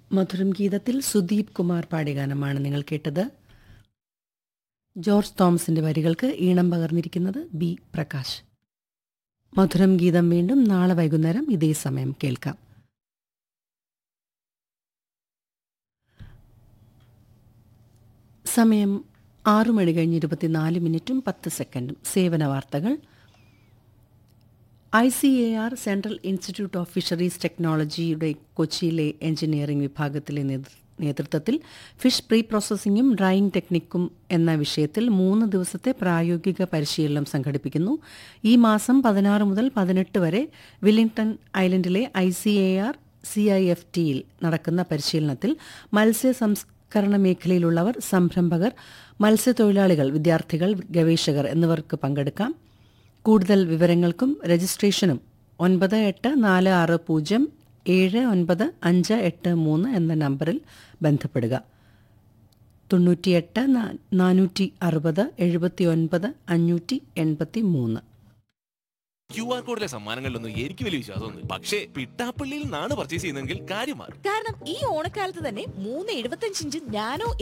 മധുരം ഗീതത്തിൽ സുദീപ് കുമാർ പാടിയ ഗാനമാണ് നിങ്ങൾ കേട്ടത് ജോർജ് തോമസിന്റെ വരികൾക്ക് ഈണം പകർന്നിരിക്കുന്നത് ബി പ്രകാശ് മധുരം ഗീതം വീണ്ടും നാളെ വൈകുന്നേരം ഇതേ സമയം കേൾക്കാം സമയം ആറു മണി കഴിഞ്ഞ് ഇരുപത്തിനാല് മിനിറ്റും പത്ത് സെക്കൻഡും സേവന വാർത്തകൾ I C A R central institute of fisheries ടെക്നോളജിയുടെ കൊച്ചിയിലെ എഞ്ചിനീയറിംഗ് വിഭാഗത്തിലെ നേതൃ- നേതൃത്വത്തിൽ ഫിഷ് പ്രീ പ്രോസസ്സിംഗും ഡ്രൈയിങ് ടെക്നിക്കും എന്ന വിഷയത്തിൽ മൂന്ന് ദിവസത്തെ പ്രായോഗിക പരിശീലനം സംഘടിപ്പിക്കുന്നു ഈ മാസം പതിനാറ് മുതൽ പതിനെട്ട് വരെ വില്ലിംഗ്ടൺ ഐലൻഡിലെ I C A R C I F ടിയിൽ നടക്കുന്ന പരിശീലനത്തിൽ മത്സ്യ സംസ്കരണ മേഖലയിലുള്ളവർ സംരംഭകർ മത്സ്യത്തൊഴിലാളികൾ വിദ്യാർത്ഥികൾ ഗവേഷകർ എന്നിവർക്ക് പങ്കെടുക്കാം കൂടുതൽ വിവരങ്ങൾക്കും രജിസ്ട്രേഷനും ഒൻപത് എട്ട് നാല് ആറ് പൂജ്യം ഏഴ് ഒൻപത് അഞ്ച് എട്ട് മൂന്ന് എന്ന നമ്പറിൽ ബന്ധപ്പെടുക തൊണ്ണൂറ്റിയെട്ട് നാ- നാനൂറ്റി അറുപത് എഴുപത്തി ഒൻപത് അഞ്ഞൂറ്റി എൺപത്തി മൂന്ന് ക്യു ആർ കോഡിലെ സമ്മാനങ്ങളിലൊന്നും എനിക്ക് വലിയ വിശ്വാസമൊന്നും പക്ഷേ പിട്ടാപ്പള്ളിയിൽ നിന്നാണ് പർച്ചേസ് ചെയ്യുന്നതെങ്കിൽ കാര്യം മാറും കാരണം ഈ ഓണക്കാലത്ത് തന്നെ മൂന്ന് എഴുപത്തഞ്ച് ഇഞ്ച് നാനോ